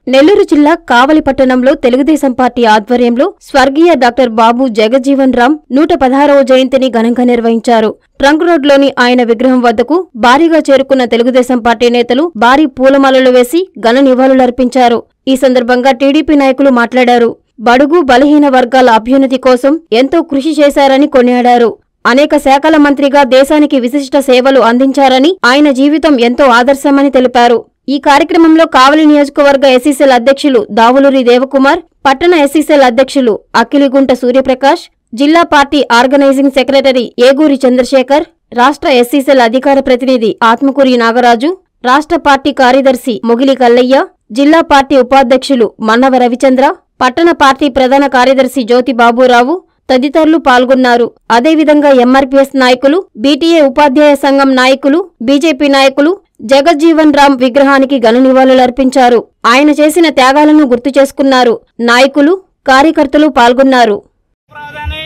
నెల్లూరు జిల్లా కావలి పట్టణంలో తెలుగుదేశం పార్టీ ఆధ్వర్యంలో స్వర్గీయ డాక్టర్ బాబు జగజ్జీవన్ రామ్ నూట పదహారవ జయంతిని ఘనంగా నిర్వహించారు ట్రంక్ రోడ్లోని ఆయన విగ్రహం వద్దకు భారీగా చేరుకున్న తెలుగుదేశం పార్టీ నేతలు భారీ పూలమాలలు వేసి ఘన నివాళులర్పించారు ఈ సందర్భంగా టీడీపీ నాయకులు మాట్లాడారు బడుగు బలహీన వర్గాల అభ్యున్నతి కోసం ఎంతో కృషి చేశారని కొనియాడారు అనేక శాఖల మంత్రిగా దేశానికి విశిష్ట సేవలు అందించారని ఆయన జీవితం ఎంతో ఆదర్శమని తెలిపారు ఈ కార్యక్రమంలో కావలి నియోజకవర్గ ఎస్సీసీఎల్ అధ్యక్షులు దావులూరి దేవకుమార్ పట్టణ ఎస్సీసీఎల్ అధ్యక్షులు అఖిలిగుంట సూర్యప్రకాష్ జిల్లా party organising secretary Eguri Chandrasekhar రాష్ట్ర ఎస్సీసీఎల్ అధికార ప్రతినిధి ఆత్మకూరి నాగరాజు రాష్ట్ర పార్టీ కార్యదర్శి మొగిలి కల్లయ్య జిల్లా పార్టీ ఉపాధ్యక్షులు మన్నవ రవిచంద్ర పట్టణ పార్టీ ప్రధాన కార్యదర్శి జ్యోతి బాబురావు తదితరులు పాల్గొన్నారు అదేవిధంగా ఎంఆర్పీఎస్ నాయకులు బీటీఏ ఉపాధ్యాయ సంఘం నాయకులు బీజేపీ నాయకులు జగజ్జీవన్ రామ్ విగ్రహానికి ఘన నివాళులర్పించారు ఆయన చేసిన త్యాగాలను గుర్తు చేసుకున్నారు నాయకులు కార్యకర్తలు పాల్గొన్నారు ప్రధాని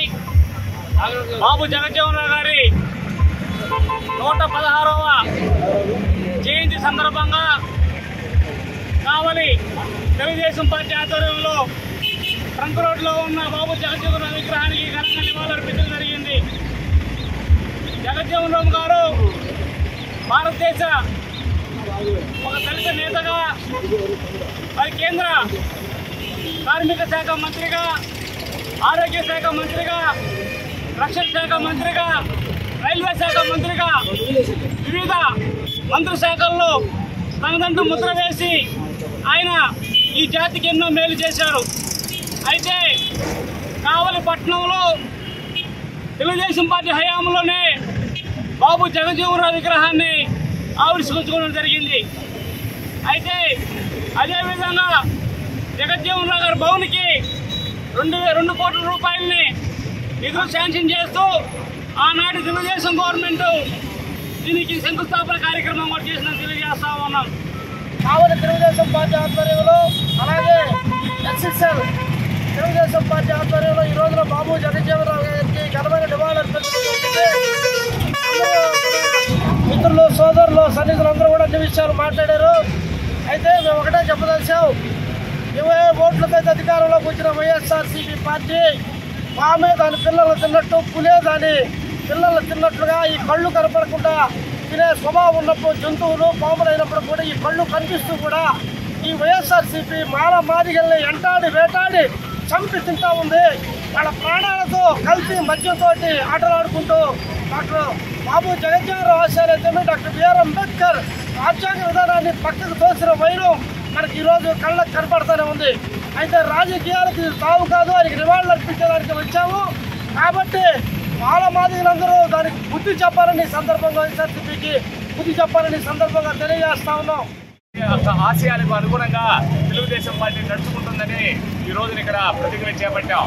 బాబు జగజ్జీవనరావు గారి నూట పదహారవ జయంతి సందర్భంగా కావలి తెలుగుదేశం పార్టీ ఆధ్వర్యంలో ట్రంక్ రోడ్లో ఉన్న బాబు జగజ్జీవనరావు విగ్రహానికి ఘనంగా నివాళులర్పించడం జరిగింది జగజ్జీవనరావు గారు భారతదేశ ఒక దళిత నేతగా మరి కేంద్ర కార్మిక శాఖ మంత్రిగా ఆరోగ్య శాఖ మంత్రిగా రక్షణ శాఖ మంత్రిగా రైల్వే శాఖ మంత్రిగా వివిధ మంత్రి శాఖల్లో తనదంటూ ముద్ర వేసి ఆయన ఈ జాతికి ఎన్నో మేలు చేశారు అయితే కావలి పట్టణంలో తెలుగుదేశం పార్టీ హయాంలోనే బాబు జగజీవనరావు విగ్రహాన్ని ఆవిష్కరించుకోవడం జరిగింది అయితే అదేవిధంగా జగజ్జీవన్ రావు గారి భవన్కి రెండు రెండు కోట్ల రూపాయలని నిధులు శాంక్షన్ చేస్తూ ఆనాటి తెలుగుదేశం గవర్నమెంట్ దీనికి శంకుస్థాపన కార్యక్రమం కూడా చేసిన తెలియజేస్తా ఉన్నాం కావలి తెలుగుదేశం పార్టీ ఆధ్వర్యంలో అలాగే ఎస్ఎస్ఎల్ తెలుగుదేశం పార్టీ ఆధ్వర్యంలో ఈ రోజున బాబు జగజ్జీవనరావు గారికి ఘనమైన నివాళులు అర్పించబడుతుంది. మిత్రులు సోదరులు సన్నిధులు అందరూ కూడా అన్ని విషయాలు మాట్లాడారు అయితే మేము ఒకటే చెప్పదలిచాం ఇరవై ఓట్లకైతే అధికారంలోకి వచ్చిన వైఎస్ఆర్సీపీ పార్టీ ఆమె దాని పిల్లలు తిన్నట్టు పులే దాని పిల్లలు తిన్నట్లుగా ఈ కళ్ళు కనపడకుండా తినే స్వభావం ఉన్నప్పుడు జంతువులు పాములు అయినప్పుడు కూడా ఈ కళ్ళు కనిపిస్తూ కూడా ఈ వైఎస్ఆర్సీపీ మాల మాదిగల్ని ఎంటాడి వేటాడి చంపి తింటా ఉంది వాళ్ళ ప్రాణాలతో కలిసి మద్యంతో ఆటలాడుకుంటూ డాక్టర్ బాబు జగజ్జీవనరావు ఆశారైతేనే డాక్టర్ బిఆర్ అంబేద్కర్ రాజ్యాంగ విధానాన్ని పక్కకు తోసిన వైరం మనకి ఈరోజు కళ్ళకు కనపడతానే ఉంది అయితే రాజకీయాలకి ఇది తావు కాదు ఆయనకి నివాళులు అర్పించడానికి వచ్చాము కాబట్టి మాల మాదిగలందరూ దానికి బుద్ధి చెప్పాలని ఈ సందర్భంగా వైఎస్ఆర్సీపీకి బుద్ధి చెప్పాలని ఈ సందర్భంగా తెలియజేస్తా ఉన్నాం యొక్క ఆశయాలకు అనుగుణంగా తెలుగుదేశం పార్టీ నడుచుకుంటుందని ఈ రోజున ఇక్కడ ప్రతిజ్ఞ చేపట్టాం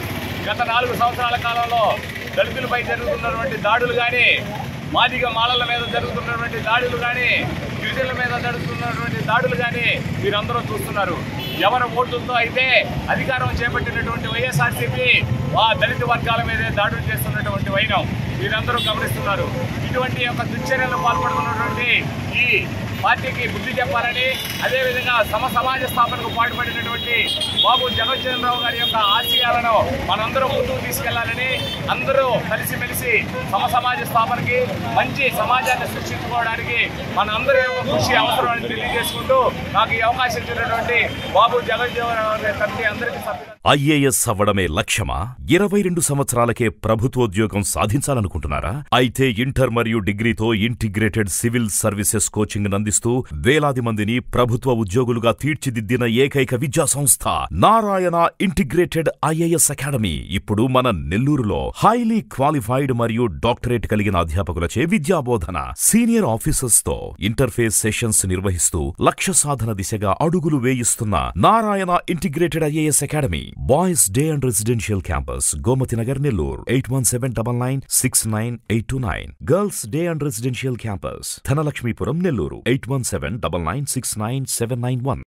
గత నాలుగు సంవత్సరాల కాలంలో దళితులపై జరుగుతున్నటువంటి దాడులు కానీ మాదిగ మాలల మీద జరుగుతున్నటువంటి దాడులు కానీ గిరిజనుల మీద జరుగుతున్నటువంటి దాడులు కానీ మీరందరూ చూస్తున్నారు ఎవరి ఓట్లతో అయితే అధికారం చేపట్టినటువంటి వైఎస్ఆర్సీపీ ఆ దళిత వర్గాల మీదే దాడులు చేస్తున్నటువంటి వైనం మీరందరూ గమనిస్తున్నారు ఇటువంటి యొక్క దుశ్చర్యలు పాల్పడుతున్నటువంటి ఈ పార్టీకి బుద్ధి చెప్పాలని అదేవిధంగా సమ సమాజ స్థాపనకు పాటుపడినటువంటి బాబు జగజ్జనరావు గారి యొక్క ఆశయాలను మనందరం ముందుకు తీసుకెళ్లాలని అందరూ కలిసిమెలిసి సమ సమాజ స్థాపనకి మంచి సమాజాన్ని సృష్టించుకోవడానికి మన అందరి యొక్క కృషి అవసరం అని తెలియజేసుకుంటూ నాకు ఈ అవకాశం ఇచ్చినటువంటి బాబు జగజ్జనరావు గారి తరఫున అందరికీ సభ్యులు ఐఏఎస్ అవ్వడమే లక్ష్యమా ఇరవై రెండు సంవత్సరాలకే ప్రభుత్వోద్యోగం సాధించాలనుకుంటున్నారా అయితే ఇంటర్ మరియు డిగ్రీతో ఇంటిగ్రేటెడ్ సివిల్ సర్వీసెస్ కోచింగ్ అందిస్తూ వేలాది మందిని ప్రభుత్వ ఉద్యోగులుగా తీర్చిదిద్దిన ఏకైక విద్యా సంస్థ నారాయణ ఇంటిగ్రేటెడ్ ఐఏఎస్ అకాడమీ ఇప్పుడు మన నెల్లూరులో హైలీ క్వాలిఫైడ్ మరియు డాక్టరేట్ కలిగిన అధ్యాపకులచే విద్యాబోధన సీనియర్ ఆఫీసర్స్ తో ఇంటర్ఫేస్ సెషన్స్ నిర్వహిస్తూ లక్ష్య సాధన దిశగా అడుగులు వేయిస్తున్న Narayana integrated IAS academy boys day and residential campus Gomathi Nagar Nellore eight one seven double nine six nine eight two nine girls day and residential campus Dhanalakshmipuram Nellore eight one seven double nine six nine seven nine one